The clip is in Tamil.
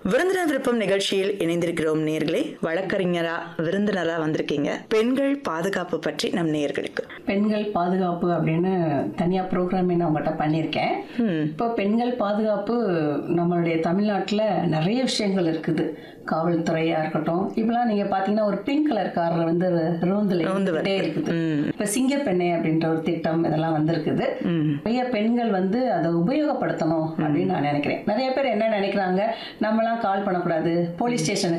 விருந்தினர் விருப்பம் நிகழ்ச்சியில் இணைந்திருக்கிறோம் நேர்களே வழக்கறிஞரா விருந்தினரா வந்திருக்கீங்க பெண்கள் பாதுகாப்பு பற்றி நம் நேர்களுக்கு பெண்கள் பாதுகாப்பு அப்படின்னு தனியாக ப்ரோக்ராமே நான் உங்கள்கிட்ட பண்ணியிருக்கேன் இப்போ பெண்கள் பாதுகாப்பு நம்மளுடைய தமிழ்நாட்டில் நிறைய விஷயங்கள் இருக்குது காவல்துறையாக இருக்கட்டும் இப்பெல்லாம் நீங்கள் பார்த்தீங்கன்னா ஒரு பிங்க் கலர் கார் வந்து ரோந்தில் இருந்துகிட்டே இருக்குது இப்போ சிங்கப்பெண்ணை அப்படின்ற ஒரு திட்டம் இதெல்லாம் வந்திருக்குது நிறைய பெண்கள் வந்து அதை உபயோகப்படுத்தணும் அப்படின்னு நான் நினைக்கிறேன் நிறைய பேர் என்ன நினைக்கிறாங்க நம்மலாம் கால் பண்ணக்கூடாது போலீஸ் ஸ்டேஷனுக்கு